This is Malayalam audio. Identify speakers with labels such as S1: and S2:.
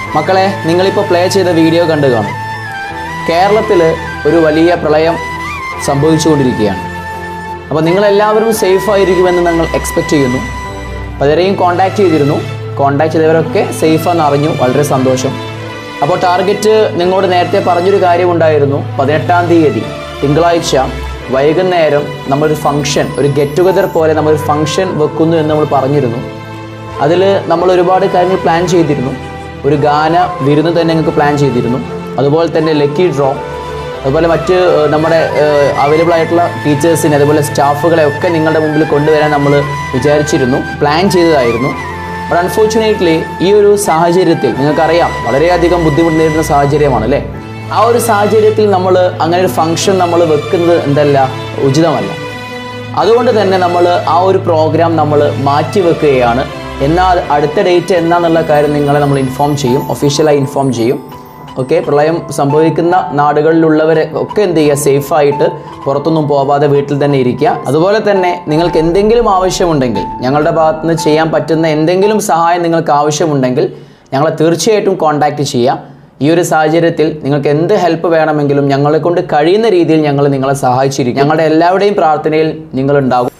S1: മക്കളെ നിങ്ങളിപ്പോൾ പ്ലേ ചെയ്ത വീഡിയോ കണ്ടു കാണും കേരളത്തിൽ ഒരു വലിയ പ്രളയം സംഭവിച്ചുകൊണ്ടിരിക്കുകയാണ് അപ്പോൾ നിങ്ങളെല്ലാവരും സേഫ് ആയിരിക്കുമെന്ന് ഞങ്ങൾ എക്സ്പെക്റ്റ് ചെയ്യുന്നു പലരെയും കോൺടാക്റ്റ് ചെയ്തിരുന്നു കോൺടാക്ട് ചെയ്തവരൊക്കെ സേഫാന്ന് അറിഞ്ഞു വളരെ സന്തോഷം അപ്പോൾ ടാർഗറ്റ് നിങ്ങളോട് നേരത്തെ പറഞ്ഞൊരു കാര്യമുണ്ടായിരുന്നു പതിനെട്ടാം തീയതി തിങ്കളാഴ്ച വൈകുന്നേരം നമ്മളൊരു ഫംഗ്ഷൻ ഒരു ഗെറ്റ് ടുഗദർ പോലെ നമ്മളൊരു ഫംഗ്ഷൻ വെക്കുന്നു എന്ന് നമ്മൾ പറഞ്ഞിരുന്നു അതിൽ നമ്മൾ ഒരുപാട് കാര്യങ്ങൾ പ്ലാൻ ചെയ്തിരുന്നു ഒരു ഗാന വിരുന്ന് തന്നെ ഞങ്ങൾക്ക് പ്ലാൻ ചെയ്തിരുന്നു അതുപോലെ തന്നെ ലക്കി ഡ്രോ അതുപോലെ മറ്റ് ഏഹ്, നമ്മുടെ അവൈലബിൾ ആയിട്ടുള്ള ടീച്ചേഴ്സിനെ അതുപോലെ സ്റ്റാഫുകളെ ഒക്കെ നിങ്ങളുടെ മുമ്പിൽ കൊണ്ടുവരാൻ നമ്മൾ വിചാരിച്ചിരുന്നു പ്ലാൻ ചെയ്തതായിരുന്നു ബട്ട് അൺഫോർച്ചുനേറ്റ്ലി ഈ ഒരു സാഹചര്യത്തിൽ നിങ്ങൾക്കറിയാം വളരെയധികം ബുദ്ധിമുട്ട് നേരിടുന്ന സാഹചര്യമാണ് അല്ലേ ആ ഒരു സാഹചര്യത്തിൽ നമ്മൾ അങ്ങനെ ഒരു ഫംഗ്ഷൻ നമ്മൾ വെക്കുന്നത് എന്തല്ല ഉചിതമല്ല അതുകൊണ്ട് തന്നെ നമ്മൾ ആ ഒരു പ്രോഗ്രാം നമ്മൾ മാറ്റി വെക്കുകയാണ് എന്നാൽ അടുത്ത ഡേറ്റ് എന്നാന്നുള്ള കാര്യം നിങ്ങളെ നമ്മൾ ഇൻഫോം ചെയ്യും ഒഫീഷ്യലായി ഇൻഫോം ചെയ്യും ഓക്കെ പ്രളയം സംഭവിക്കുന്ന നാടുകളിലുള്ളവരെ ഒക്കെ എന്ത് ചെയ്യുക സേഫായിട്ട് പുറത്തൊന്നും പോവാതെ വീട്ടിൽ തന്നെ ഇരിക്കുക അതുപോലെ തന്നെ നിങ്ങൾക്ക് എന്തെങ്കിലും ആവശ്യമുണ്ടെങ്കിൽ ഞങ്ങളുടെ ഭാഗത്ത് നിന്ന് ചെയ്യാൻ പറ്റുന്ന എന്തെങ്കിലും സഹായം നിങ്ങൾക്ക് ആവശ്യമുണ്ടെങ്കിൽ ഞങ്ങളെ തീർച്ചയായിട്ടും കോൺടാക്റ്റ് ചെയ്യുക ഈ ഒരു സാഹചര്യത്തിൽ നിങ്ങൾക്ക് എന്ത് ഹെൽപ്പ് വേണമെങ്കിലും ഞങ്ങളെ കൊണ്ട് കഴിയുന്ന രീതിയിൽ ഞങ്ങൾ നിങ്ങളെ സഹായിച്ചിരിക്കും ഞങ്ങളുടെ എല്ലാവരുടെയും പ്രാർത്ഥനയിൽ നിങ്ങൾ ഉണ്ടാകും